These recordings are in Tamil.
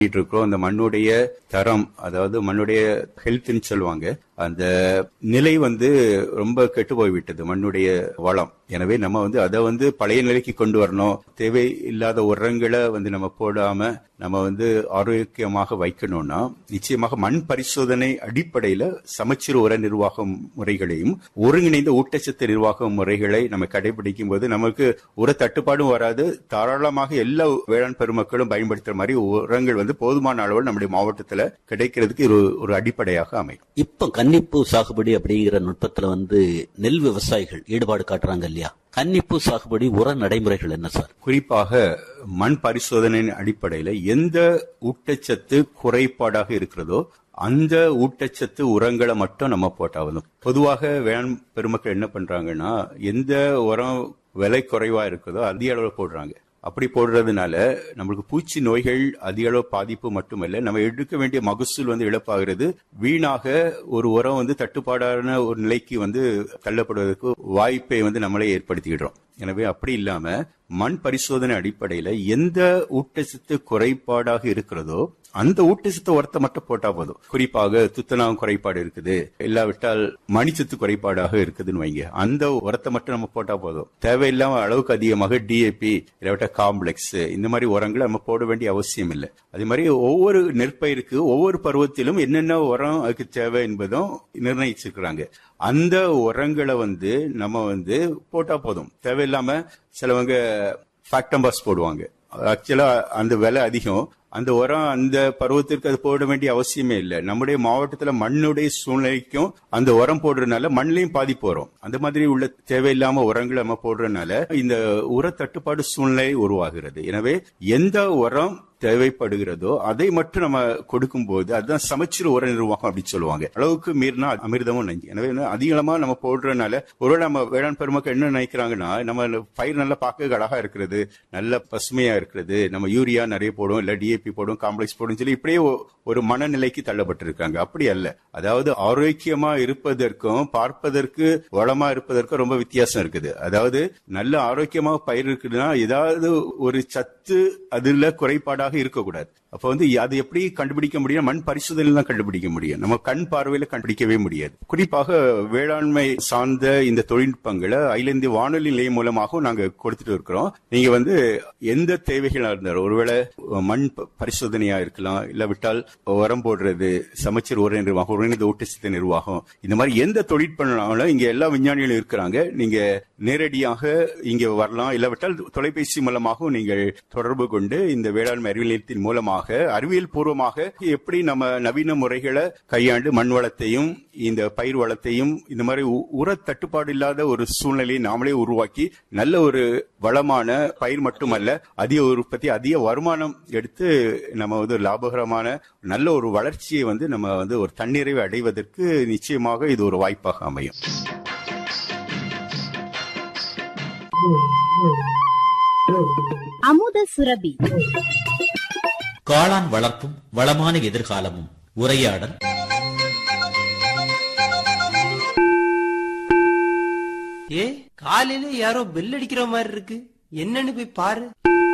இருக்கிறோம் அந்த மண்ணுடைய தரம் அதாவது மண்ணுடைய ஹெல்த்னு சொல்லுவாங்க அந்த நிலை வந்து ரொம்ப கெட்டு போய்விட்டது மண்ணுடைய வளம் எனவே நம்ம வந்து அதை வந்து பழைய நிலைக்கு கொண்டு வரணும் தேவை இல்லாத உரங்களை வந்து நம்ம போடாம நம்ம வந்து ஆரோக்கியமாக வைக்கணும்னா நிச்சயமாக மண் பரிசோதனை அடிப்படையில சமச்சீர் உர நிர்வாக முறைகளையும் ஒருங்கிணைந்த ஊட்டச்சத்து நிர்வாக முறைகளை நம்ம கடைபிடிக்கும் போது நமக்கு உர தட்டுப்பாடும் வராது தாராளமாக எல்லா வேளாண் பெருமக்களும் பயன்படுத்துற மாதிரி உரங்கள் வந்து போதுமான அளவில் நம்முடைய மாவட்டத்துல கிடைக்கிறதுக்கு ஒரு ஒரு அடிப்படையாக அமையும் இப்ப கன்னிப்பூ சாகுபடி அப்படிங்கிற நுட்பத்துல வந்து நெல் விவசாயிகள் ஈடுபாடு காட்டுறாங்க இல்லையா கன்னிப்பூ சாகுபடி உர நடைமுறைகள் என்ன சார் குறிப்பாக மண் பரிசோதனையின் அடிப்படையில எந்த ஊட்டச்சத்து குறைபாடாக இருக்கிறதோ அந்த ஊட்டச்சத்து உரங்களை மட்டும் நம்ம போட்டாகணும் பொதுவாக வேளாண் பெருமக்கள் என்ன பண்றாங்கன்னா எந்த உரம் விலை குறைவா இருக்குதோ அதிக அளவில் போடுறாங்க அப்படி போடுறதுனால நம்மளுக்கு பூச்சி நோய்கள் அதிக அளவு பாதிப்பு மட்டுமல்ல நம்ம எடுக்க வேண்டிய மகசூல் வந்து இழப்பாகிறது வீணாக ஒரு உரம் வந்து தட்டுப்பாடான ஒரு நிலைக்கு வந்து தள்ளப்படுவதற்கு வாய்ப்பை வந்து நம்மளே ஏற்படுத்திக்கிடுறோம் எனவே அப்படி இல்லாம மண் பரிசோதனை அடிப்படையில எந்த ஊட்டச்சத்து குறைபாடாக இருக்கிறதோ அந்த ஊட்டச்சத்து உரத்தை மட்டும் போட்டா போதும் குறிப்பாக துத்தநாகம் குறைபாடு இருக்குது இல்லாவிட்டால் மணிச்சத்து குறைபாடாக இருக்குதுன்னு வைங்க அந்த உரத்தை மட்டும் நம்ம போட்டா போதும் தேவையில்லாம அளவுக்கு அதிகமாக டிஏபி இல்லாவிட்டா காம்ப்ளெக்ஸ் இந்த மாதிரி உரங்களை நம்ம போட வேண்டிய அவசியம் இல்லை அதே மாதிரி ஒவ்வொரு நெற்பயிருக்கு ஒவ்வொரு பருவத்திலும் என்னென்ன உரம் அதுக்கு தேவை என்பதும் நிர்ணயிச்சிருக்கிறாங்க அந்த உரங்களை வந்து நம்ம வந்து போட்டா போதும் தேவையில்லாம சிலவங்க ஃபேக்டம்பஸ் போடுவாங்க ஆக்சுவலா அந்த விலை அதிகம் அந்த உரம் அந்த பருவத்திற்கு அது போட வேண்டிய அவசியமே இல்லை நம்முடைய மாவட்டத்துல மண்ணுடைய சூழ்நிலைக்கும் அந்த உரம் போடுறதுனால மண்ணிலையும் பாதிப்பு வரும் அந்த மாதிரி உள்ள தேவையில்லாம உரங்களை நம்ம போடுறதுனால இந்த உர தட்டுப்பாடு சூழ்நிலை உருவாகிறது எனவே எந்த உரம் தேவைப்படுகிறதோ அதை மட்டும் நம்ம கொடுக்கும்போது அதுதான் சமச்சீர் உர நிர்வாகம் அப்படின்னு சொல்லுவாங்க அளவுக்கு மீறினா அமிர்தமும் நஞ்சு எனவே வந்து அதிகமா நம்ம போடுறதுனால ஒருவேளை நம்ம வேளாண் பெருமக்கள் என்ன நினைக்கிறாங்கன்னா நம்ம பயிர் நல்லா பார்க்க அழகா இருக்கிறது நல்ல பசுமையா இருக்கிறது நம்ம யூரியா நிறைய போடும் இல்ல டிஏபி போடும் காம்ப்ளெக்ஸ் போடும் சொல்லி இப்படியே ஒ- ஒரு மனநிலைக்கு தள்ளப்பட்டிருக்காங்க அப்படி அல்ல அதாவது ஆரோக்கியமா இருப்பதற்கும் பார்ப்பதற்கு வளமா இருப்பதற்கும் ரொம்ப வித்தியாசம் இருக்குது அதாவது நல்ல ஆரோக்கியமா பயிர் இருக்குதுன்னா ஏதாவது ஒரு சத்து அதுல குறைபாடாக இருக்கக்கூடாது அப்ப வந்து அது எப்படி கண்டுபிடிக்க முடியும் மண் பரிசோதனையில் தான் கண்டுபிடிக்க முடியும் நம்ம கண் பார்வையில கண்டுபிடிக்கவே முடியாது குறிப்பாக வேளாண்மை சார்ந்த இந்த தொழில்நுட்பங்களை அகில இந்திய வானொலி நிலையம் மூலமாகவும் நாங்க கொடுத்துட்டு இருக்கிறோம் நீங்க வந்து எந்த தேவைகளா இருந்தாலும் ஒருவேளை மண் ப- பரிசோதனையா இருக்கலாம் இல்ல விட்டால் உரம் போடுறது சமச்சீர் உர நிர்வாகம் ஒருங்கிணைந்த ஊட்டச்சத்து நிர்வாகம் இந்த மாதிரி எந்த தொழில்நுட்பம்னாலும் இங்க எல்லா விஞ்ஞானிகளும் இருக்கிறாங்க நீங்க நேரடியாக இங்க வரலாம் இல்லாவிட்டால் தொலைபேசி மூலமாகவும் நீங்கள் தொடர்பு கொண்டு இந்த வேளாண்மை அறிவியல் நிலையத்தின் மூலமாக அறிவியல் பூர்வமாக எப்படி நம்ம நவீன முறைகளை கையாண்டு மண் வளத்தையும் இந்த பயிர் வளத்தையும் இந்த மாதிரி உ- உர தட்டுப்பாடு இல்லாத ஒரு சூழ்நிலையை நாமளே உருவாக்கி நல்ல ஒரு வளமான பயிர் மட்டுமல்ல அதிக உற்பத்தி அதிக வருமானம் எடுத்து நம்ம வந்து ஒரு லாபகரமான நல்ல ஒரு வளர்ச்சியை வந்து நம்ம வந்து ஒரு தன்னிறைவை அடைவதற்கு நிச்சயமாக இது ஒரு வாய்ப்பாக அமையும் அமுத சுரபி காளான் வளர்ப்பும் வளமான எதிர்காலமும் உரையாடல் ஏ காலையில யாரோ பெல் அடிக்கிற மாதிரி இருக்கு என்னன்னு போய் பாரு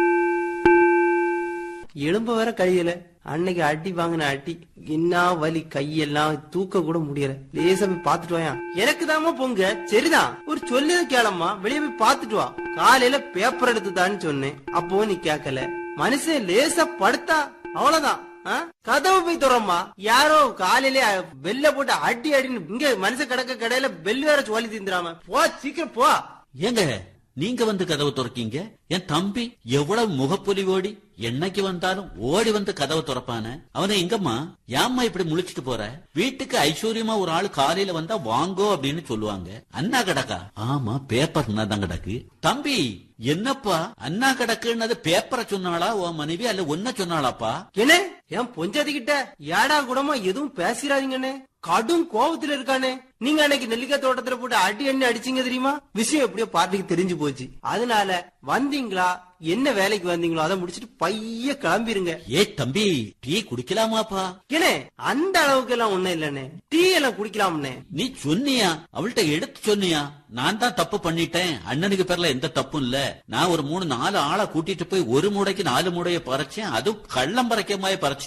எலும்ப வர கையில அன்னைக்கு அடி வாங்கின அடி என்ன வலி கையெல்லாம் தூக்க கூட முடியல லேசா போய் பாத்துட்டு வாயா எனக்கு தாமா பொங்க சரிதான் ஒரு சொல்லத கேளம்மா வெளியே போய் பாத்துட்டு வா காலையில பேப்பர் எடுத்துதான்னு சொன்னேன் அப்போ நீ கேட்கல மனுஷன் லேசா படுத்தா அவ்வளவுதான் ஆ? கதவு போய் துறம்மா யாரோ காலையில பெல்ல போட்டு அடி அடின்னு இங்க மனுஷன் கிடக்க கடையில பெல் வேற சொல்லி தீந்துராம போ சீக்கிரம் போ ஏங்க நீங்க வந்து கதவு திறக்கீங்க என் தம்பி எவ்வளவு முகப்பொலிவோடி என்னைக்கு வந்தாலும் ஓடி வந்து கதவை திறப்பானே அவனை எங்கம்மா ஏம்மா இப்படி முழிச்சிட்டு போற வீட்டுக்கு ஐஸ்வர்யமா ஒரு ஆள் காலையில வந்தா வாங்கோ அப்படின்னு சொல்லுவாங்க அண்ணா கிடக்கா ஆமா பேப்பர் தான் கிடக்கு தம்பி என்னப்பா அண்ணா கிடக்குன்னது பேப்பரை சொன்னாளா உன் மனைவி அல்ல ஒன்ன சொன்னாளாப்பா என்ன என் பொஞ்சாதி கிட்ட ஏடா கூடமா எதுவும் பேசிடாதீங்கன்னு கடும் கோபத்துல இருக்கானே நீங்க அன்னைக்கு நெல்லிக்காய் தோட்டத்துல போட்டு அடி அண்ணி அடிச்சீங்க தெரியுமா விஷயம் எப்படியோ பார்ட்டிக்கு தெரிஞ்சு போச்சு அதனால வந்தீங்களா என்ன வேலைக்கு வந்தீங்களோ அதை முடிச்சிட்டு பைய கிளம்பிருங்க ஏ தம்பி டீ குடிக்கலாமாப்பா ஏனே அந்த அளவுக்கு எல்லாம் ஒண்ணும் இல்லனே டீ எல்லாம் குடிக்கலாம்னே நீ சொன்னியா அவள்கிட்ட எடுத்து சொன்னியா நான் தான் தப்பு பண்ணிட்டேன் அண்ணனுக்கு பேர்ல எந்த தப்பும் இல்ல நான் ஒரு மூணு நாலு ஆளை கூட்டிட்டு போய் ஒரு மூடைக்கு நாலு மூடைய பறைச்சேன் அதுவும் கள்ளம் பறைக்கமாய் பறைச்சு